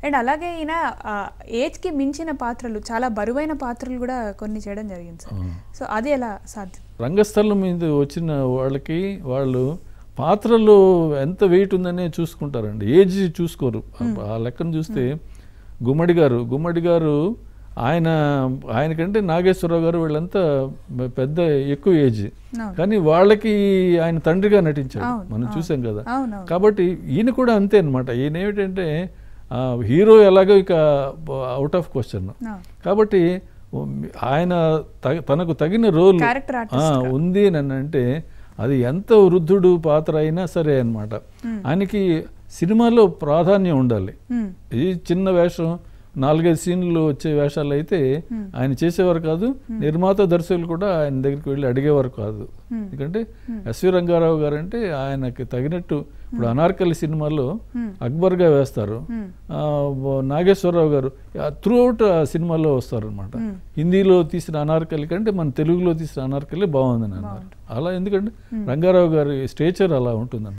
And అలాగే ఈయన ఆ, ఏజ్కి మించిన పాత్రలు చాలా బరువైన పాత్రలు కూడా కొన్ని చేయడం జరిగింది సార్ సో అది ఎలా సాధ్యం రంగస్థలం మీద వచ్చిన వాళ్ళకి వాళ్ళు పాత్రలో ఎంత వెయిట్ ఉందనే చూసుకుంటారండి ఏజ్ చూసుకోరు ఆ లెక్కను చూస్తే గుమ్మడి గారు గుమ్మడి గారు ఆయన ఆయనకంటే నాగేశ్వరరావు గారు వీళ్ళంతా పెద్ద ఎక్కువ ఏజ్ అవును. కానీ వాళ్ళకి ఆయన తండ్రిగా నటించాడు అవును, మనం అవును. చూసాం కదా అవునవును కాబట్టి ఈయన కూడా అంతే అనమాట ఈయన ఏమిటంటే ఆ, హీరో ఎలాగో ఇక అవుట్ ఆఫ్ క్వశ్చన్ అవును. కాబట్టి ఆయన తగ- తనకు తగిన రోల్ Character artist గా. ఉంది అని అంటే అది ఎంత వృద్ధుడు పాత్ర అయినా సరే అన్నమాట ఆయనకి సినిమాలో ప్రాధాన్యం ఉండాలి మ్మ్. ఈ చిన్న వేషం నాలుగైదు సీన్లు వచ్చే వేషాలు అయితే ఆయన చేసేవారు కాదు నిర్మాత దర్శకులు కూడా ఆయన దగ్గరికి వెళ్ళి అడిగేవారు కాదు ఎందుకంటే ఎస్వి రంగారావు గారు అంటే ఆయనకి తగినట్టు ఇప్పుడు అనార్కలి సినిమాలో అక్బర్గా వేస్తారు ఆ, బ- నాగేశ్వరరావు గారు త్రూ అవుట్ ఆ సినిమాలో వస్తారు అనమాట హిందీలో తీసిన అనార్కలి కంటే మన తెలుగులో తీసిన అనార్కలి బాగుందని అన్నారు అలా ఎందుకంటే రంగారావు గారి స్టేచర్ అలా ఉంటుందన్నమాట